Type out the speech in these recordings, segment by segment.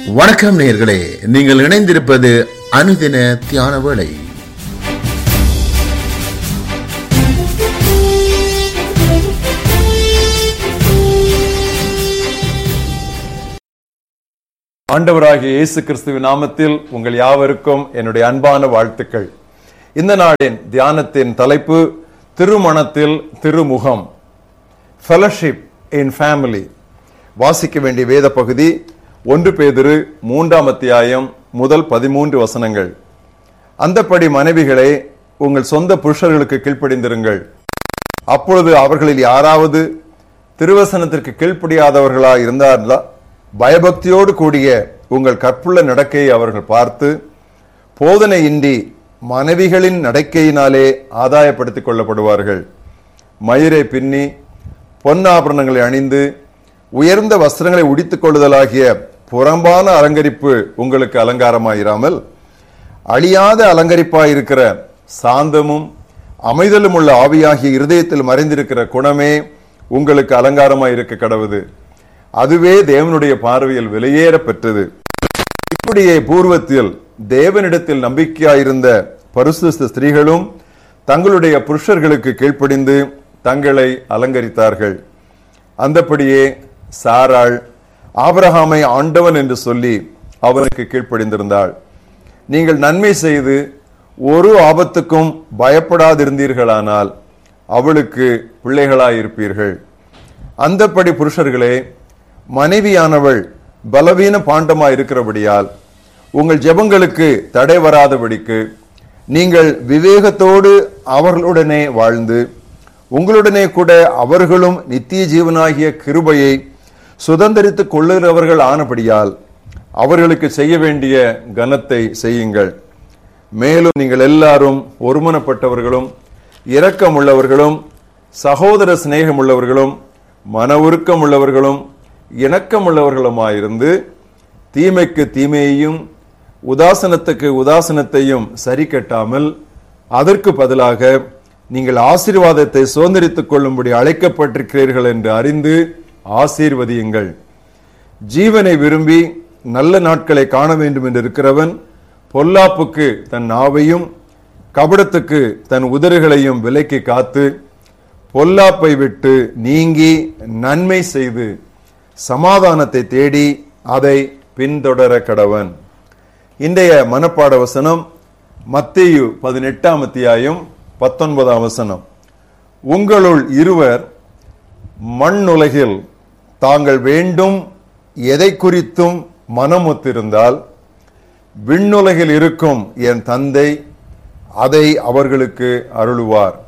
வணக்கம் நேயர்களே நீங்கள் இணைந்திருப்பது அனுதின தியான வேளை ஆண்டவராகிய இயேசு கிறிஸ்துவின் நாமத்தில் உங்கள் யாவருக்கும் என்னுடைய அன்பான வாழ்த்துக்கள் இந்த நாளின் தியானத்தின் தலைப்பு திருமணத்தில் திருமுகம் ஃபெலோஷிப் இன் ஃபேமிலி வாசிக்க வேண்டிய வேத பகுதி ஒன்று பேதிரு மூன்றாம் அத்தியாயம் முதல் பதிமூன்று வசனங்கள் அந்தப்படி மனைவிகளே உங்கள் சொந்த புருஷர்களுக்கு கீழ்ப்படிந்திருங்கள் அப்பொழுது அவர்களில் யாராவது திருவசனத்திற்கு கீழ்ப்படியாதவர்களா இருந்தார்களா பயபக்தியோடு கூடிய உங்கள் கற்புள்ள நடக்கையை அவர்கள் பார்த்து போதனையின்றி மனைவிகளின் நடக்கையினாலே ஆதாயப்படுத்திக் கொள்ளப்படுவார்கள் மயிரை பின்னி பொன்னாபரணங்களை அணிந்து உயர்ந்த வஸ்திரங்களை உடித்துக் கொள்ளுதலாகிய புறம்பான அலங்கரிப்பு உங்களுக்கு அலங்காரமாயிராமல் அழியாத அலங்கரிப்பாயிருக்கிற சாந்தமும் அமைதலும் உள்ள ஆவியாகிய இருதயத்தில் மறைந்திருக்கிற குணமே உங்களுக்கு அலங்காரமாய் இருக்க கடவுது அதுவே தேவனுடைய பார்வையில் வெளியேற பெற்றது இப்படியே பூர்வத்தில் தேவனிடத்தில் நம்பிக்கையாயிருந்த பரிசுத்த ஸ்திரீகளும் தங்களுடைய புருஷர்களுக்கு கீழ்ப்படிந்து தங்களை அலங்கரித்தார்கள் அந்தப்படியே சாராள் ஆபிரகாமை ஆண்டவன் என்று சொல்லி அவனுக்கு கீழ்ப்படிந்திருந்தாள் நீங்கள் நன்மை செய்து ஒரு ஆபத்துக்கும் பயப்படாதிருந்தீர்களானால் அவளுக்கு பிள்ளைகளாயிருப்பீர்கள் அந்தப்படி புருஷர்களே மனைவியானவள் பலவீன பாண்டமாய் இருக்கிறபடியால் உங்கள் ஜெபங்களுக்கு தடை வராதபடிக்கு நீங்கள் விவேகத்தோடு அவர்களுடனே வாழ்ந்து உங்களுடனே கூட அவர்களும் நித்திய ஜீவனாகிய கிருபையை சுதந்திரித்துக் கொள்ளுகிறவர்கள் ஆனபடியால் அவர்களுக்கு செய்ய வேண்டிய கனத்தை செய்யுங்கள் மேலும் நீங்கள் எல்லாரும் ஒருமனப்பட்டவர்களும் இரக்கம் உள்ளவர்களும் சகோதர சிநேகம் உள்ளவர்களும் மன உருக்கம் உள்ளவர்களும் இணக்கம் உள்ளவர்களுமாயிருந்து தீமைக்கு தீமையையும் உதாசனத்துக்கு உதாசனத்தையும் சரி கட்டாமல் அதற்கு பதிலாக நீங்கள் ஆசீர்வாதத்தை சுதந்திரித்துக் கொள்ளும்படி அழைக்கப்பட்டிருக்கிறீர்கள் என்று அறிந்து ஆசீர்வதியுங்கள் ஜீவனை விரும்பி நல்ல நாட்களை காண வேண்டும் என்று இருக்கிறவன் பொல்லாப்புக்கு தன் நாவையும் கபடத்துக்கு தன் உதறுகளையும் விலைக்கு காத்து பொல்லாப்பை விட்டு நீங்கி நன்மை செய்து சமாதானத்தை தேடி அதை பின்தொடர கடவன் இன்றைய மனப்பாட வசனம் மத்தேயு பதினெட்டாம் அத்தியாயம் பத்தொன்பதாம் வசனம் உங்களுள் இருவர் மண்ணுலகில் தாங்கள் வேண்டும் எதை குறித்தும் மனமொத்திருந்தால் விண்ணுலகில் இருக்கும் என் தந்தை அதை அவர்களுக்கு அருளுவார்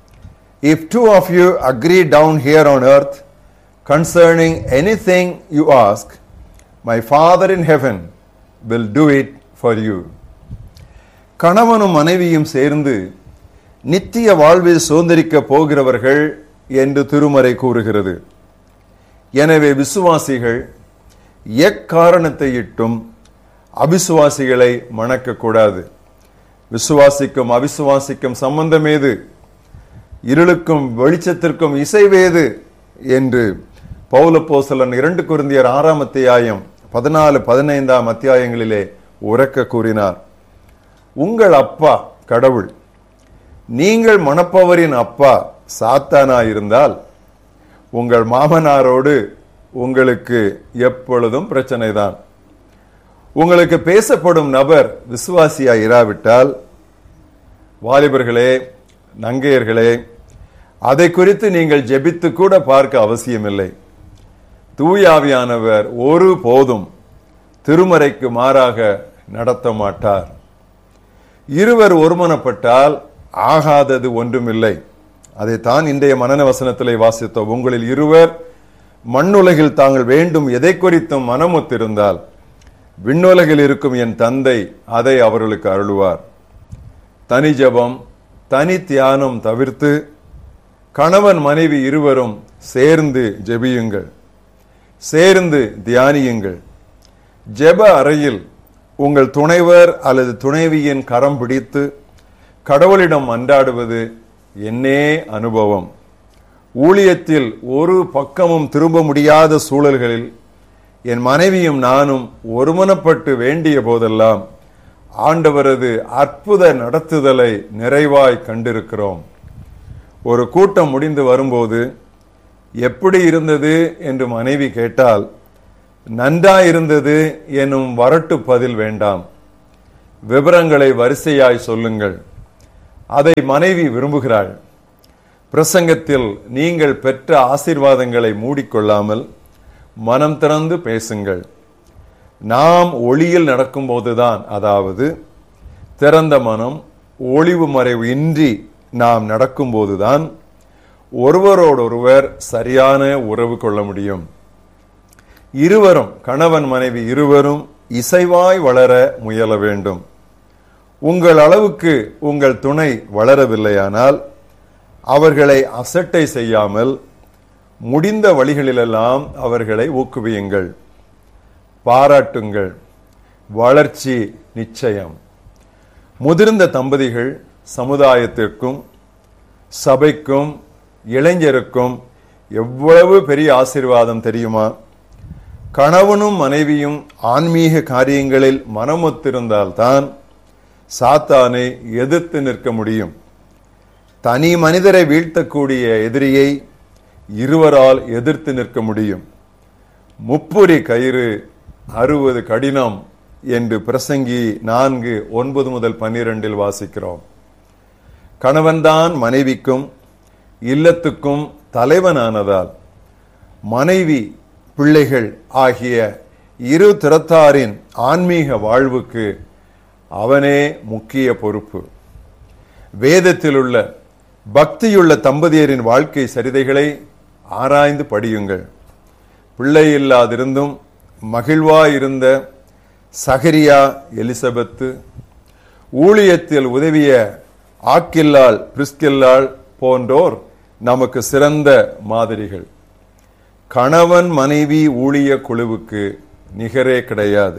If two of you agree down here on earth concerning anything you ask, my Father in heaven will do it for you. கணவனும் மனைவியும் சேர்ந்து நித்திய வாழ்வில் சுதந்திரிக்க போகிறவர்கள் என்று திருமறை கூறுகிறது எனவே விசுவாசிகள் எக்காரணத்தை இட்டும் அவிசுவாசிகளை மணக்கக்கூடாது விசுவாசிக்கும் அவிசுவாசிக்கும் சம்பந்தம் ஏது இருளுக்கும் வெளிச்சத்திற்கும் இசைவேது என்று பௌலப்போசலன் இரண்டு குருந்தியர் ஆறாம் அத்தியாயம் பதினாலு பதினைந்தாம் அத்தியாயங்களிலே உறக்க கூறினார் உங்கள் அப்பா கடவுள் நீங்கள் மணப்பவரின் அப்பா சாத்தானாயிருந்தால் உங்கள் மாமனாரோடு உங்களுக்கு எப்பொழுதும் பிரச்சனை தான் உங்களுக்கு பேசப்படும் நபர் விசுவாசியாய் இராவிட்டால் வாலிபர்களே நங்கையர்களே அதை குறித்து நீங்கள் ஜெபித்து கூட பார்க்க அவசியமில்லை தூயாவியானவர் ஒரு போதும் திருமறைக்கு மாறாக நடத்த மாட்டார் இருவர் ஒருமனப்பட்டால் ஆகாதது ஒன்றுமில்லை அதைத்தான் இன்றைய மனன வசனத்திலே வாசித்தோம் உங்களில் இருவர் மண்ணுலகில் தாங்கள் வேண்டும் எதை குறித்தும் மனமொத்திருந்தால் விண்ணுலகில் இருக்கும் என் தந்தை அதை அவர்களுக்கு அருளுவார் தனி ஜபம் தனி தியானம் தவிர்த்து கணவன் மனைவி இருவரும் சேர்ந்து ஜெபியுங்கள் சேர்ந்து தியானியுங்கள் ஜெப அறையில் உங்கள் துணைவர் அல்லது துணைவியின் கரம் பிடித்து கடவுளிடம் அன்றாடுவது என்னே அனுபவம் ஊழியத்தில் ஒரு பக்கமும் திரும்ப முடியாத சூழல்களில் என் மனைவியும் நானும் ஒருமனப்பட்டு வேண்டிய போதெல்லாம் ஆண்டவரது அற்புத நடத்துதலை நிறைவாய் கண்டிருக்கிறோம் ஒரு கூட்டம் முடிந்து வரும்போது எப்படி இருந்தது என்று மனைவி கேட்டால் நன்றாயிருந்தது எனும் வரட்டு பதில் வேண்டாம் விவரங்களை வரிசையாய் சொல்லுங்கள் அதை மனைவி விரும்புகிறாள் பிரசங்கத்தில் நீங்கள் பெற்ற ஆசீர்வாதங்களை மூடிக்கொள்ளாமல் மனம் திறந்து பேசுங்கள் நாம் ஒளியில் நடக்கும்போதுதான் அதாவது திறந்த மனம் ஒளிவு மறைவு இன்றி நாம் நடக்கும்போதுதான் ஒருவரோடொருவர் சரியான உறவு கொள்ள முடியும் இருவரும் கணவன் மனைவி இருவரும் இசைவாய் வளர முயல வேண்டும் உங்கள் அளவுக்கு உங்கள் துணை வளரவில்லையானால் அவர்களை அசட்டை செய்யாமல் முடிந்த வழிகளிலெல்லாம் அவர்களை ஊக்குவியுங்கள் பாராட்டுங்கள் வளர்ச்சி நிச்சயம் முதிர்ந்த தம்பதிகள் சமுதாயத்திற்கும் சபைக்கும் இளைஞருக்கும் எவ்வளவு பெரிய ஆசீர்வாதம் தெரியுமா கணவனும் மனைவியும் ஆன்மீக காரியங்களில் மனமொத்திருந்தால்தான் சாத்தானை எதிர்த்து நிற்க முடியும் தனி மனிதரை வீழ்த்தக்கூடிய எதிரியை இருவரால் எதிர்த்து நிற்க முடியும் முப்புரி கயிறு அறுவது கடினம் என்று பிரசங்கி நான்கு ஒன்பது முதல் பன்னிரண்டில் வாசிக்கிறோம் கணவன்தான் மனைவிக்கும் இல்லத்துக்கும் தலைவனானதால் மனைவி பிள்ளைகள் ஆகிய இரு திறத்தாரின் ஆன்மீக வாழ்வுக்கு அவனே முக்கிய பொறுப்பு வேதத்தில் உள்ள பக்தியுள்ள தம்பதியரின் வாழ்க்கை சரிதைகளை ஆராய்ந்து படியுங்கள் பிள்ளை இல்லாதிருந்தும் மகிழ்வாயிருந்த சகரியா எலிசபெத்து ஊழியத்தில் உதவிய ஆக்கில்லாள் பிரிஸ்கில்லாள் போன்றோர் நமக்கு சிறந்த மாதிரிகள் கணவன் மனைவி ஊழிய குழுவுக்கு நிகரே கிடையாது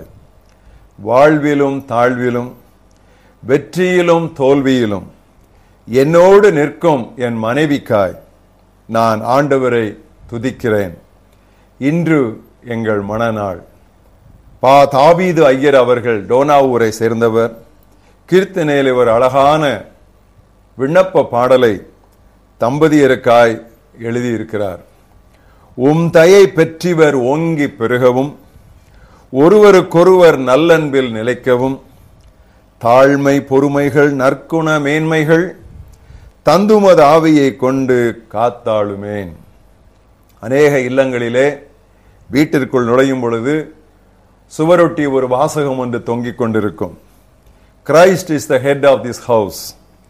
வாழ்விலும் தாழ்விலும் வெற்றியிலும் தோல்வியிலும் என்னோடு நிற்கும் என் மனைவிக்காய் நான் ஆண்டவரை துதிக்கிறேன் இன்று எங்கள் மணநாள் பா தாபீது ஐயர் அவர்கள் டோனாவூரை சேர்ந்தவர் கீர்த்தனையில் ஒரு அழகான விண்ணப்ப பாடலை தம்பதியருக்காய் எழுதியிருக்கிறார் உம் தயை பெற்றிவர் ஓங்கி பெருகவும் ஒருவருக்கொருவர் நல்லன்பில் நிலைக்கவும் தாழ்மை பொறுமைகள் நற்குண மேன்மைகள் தந்துமது ஆவியை கொண்டு காத்தாளுமேன் அநேக இல்லங்களிலே வீட்டிற்குள் நுழையும் பொழுது சுவரொட்டி ஒரு வாசகம் ஒன்று தொங்கிக் கொண்டிருக்கும் Christ is the head of this house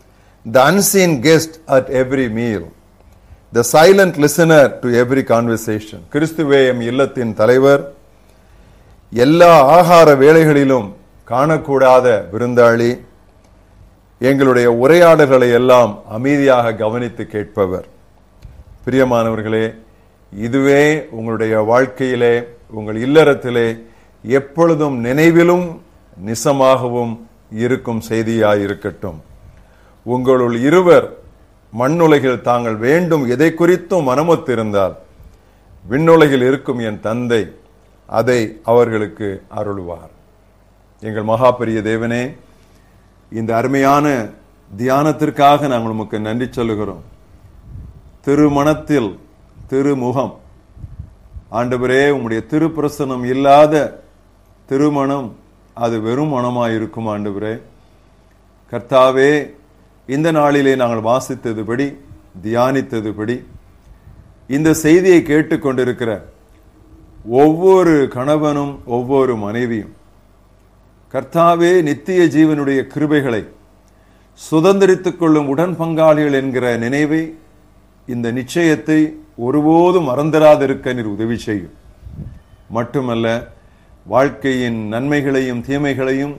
the unseen guest at every meal the silent listener to every conversation கிறிஸ்துவே எம் இல்லத்தின் தலைவர் எல்லா ஆகார வேளைகளிலும் காணக்கூடாத விருந்தாளி எங்களுடைய உரையாடல்களை எல்லாம் அமைதியாக கவனித்து கேட்பவர் பிரியமானவர்களே இதுவே உங்களுடைய வாழ்க்கையிலே உங்கள் இல்லறத்திலே எப்பொழுதும் நினைவிலும் நிசமாகவும் இருக்கும் செய்தியாய் இருக்கட்டும் உங்களுள் இருவர் மண்ணுலகில் தாங்கள் வேண்டும் எதை குறித்தும் மனமொத்திருந்தால் விண்ணுலகில் இருக்கும் என் தந்தை அதை அவர்களுக்கு அருளுவார் எங்கள் மகாபெரிய தேவனே இந்த அருமையான தியானத்திற்காக நாங்கள் உமக்கு நன்றி சொல்லுகிறோம் திருமணத்தில் திருமுகம் ஆண்டவரே உம்முடைய திருப்பிரசனம் இல்லாத திருமணம் அது வெறும் மனமாய் இருக்கும் ஆண்டவரே கர்த்தாவே இந்த நாளிலே நாங்கள் வாசித்ததுபடி தியானித்ததுபடி இந்த செய்தியை கேட்டுக்கொண்டிருக்கிற ஒவ்வொரு கணவனும் ஒவ்வொரு மனைவியும் கர்த்தாவே நித்திய ஜீவனுடைய கிருபைகளை சுதந்திரித்துக் கொள்ளும் உடன் பங்காளிகள் என்கிற நினைவை இந்த நிச்சயத்தை ஒருபோதும் மறந்துராதிருக்க நீர் உதவி செய்யும் மட்டுமல்ல வாழ்க்கையின் நன்மைகளையும் தீமைகளையும்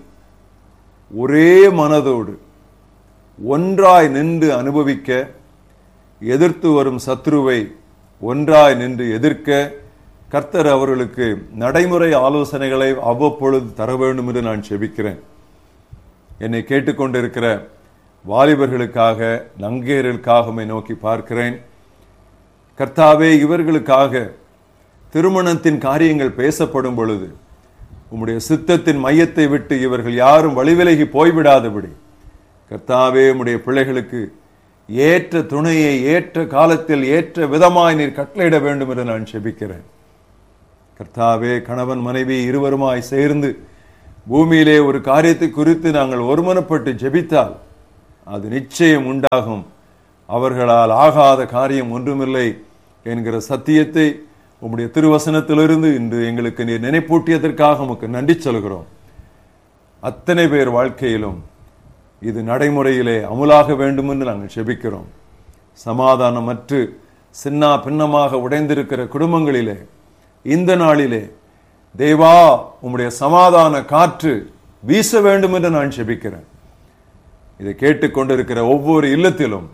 ஒரே மனதோடு ஒன்றாய் நின்று அனுபவிக்க எதிர்த்து வரும் சத்ருவை ஒன்றாய் நின்று எதிர்க்க கர்த்தர் அவர்களுக்கு நடைமுறை ஆலோசனைகளை அவ்வப்பொழுது தர வேண்டும் என்று நான் செபிக்கிறேன் என்னை கேட்டுக்கொண்டிருக்கிற வாலிபர்களுக்காக நங்கையர்களுக்காக உம்மை நோக்கி பார்க்கிறேன் கர்த்தாவே இவர்களுக்காக திருமணத்தின் காரியங்கள் பேசப்படும் பொழுது உம்முடைய சித்தத்தின் மையத்தை விட்டு இவர்கள் யாரும் வழிவிலகி போய்விடாதபடி கர்த்தாவே உம்முடைய பிள்ளைகளுக்கு ஏற்ற துணையை ஏற்ற காலத்தில் ஏற்ற விதமாய் நீர் கட்டளையிட வேண்டும் என்று நான் செபிக்கிறேன் கர்த்தாவே கணவன் மனைவி இருவருமாய் சேர்ந்து பூமியிலே ஒரு காரியத்தை குறித்து நாங்கள் ஒருமனப்பட்டு ஜெபித்தால் அது நிச்சயம் உண்டாகும் அவர்களால் ஆகாத காரியம் ஒன்றுமில்லை என்கிற சத்தியத்தை உம்முடைய திருவசனத்திலிருந்து இன்று எங்களுக்கு நீர் நினைப்பூட்டியதற்காக உமக்கு நன்றி சொல்கிறோம் அத்தனை பேர் வாழ்க்கையிலும் இது நடைமுறையிலே அமுலாக வேண்டும் என்று நாங்கள் செபிக்கிறோம் சமாதானமற்று சின்னா பின்னமாக உடைந்திருக்கிற குடும்பங்களிலே இந்த நாளிலே தேவா உம்முடைய சமாதான காற்று வீச வேண்டும் என்று நான் செபிக்கிறேன் இதை கேட்டுக்கொண்டிருக்கிற ஒவ்வொரு இல்லத்திலும்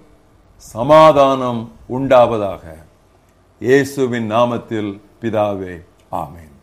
சமாதானம் உண்டாவதாக இயேசுவின் நாமத்தில் பிதாவே ஆமென்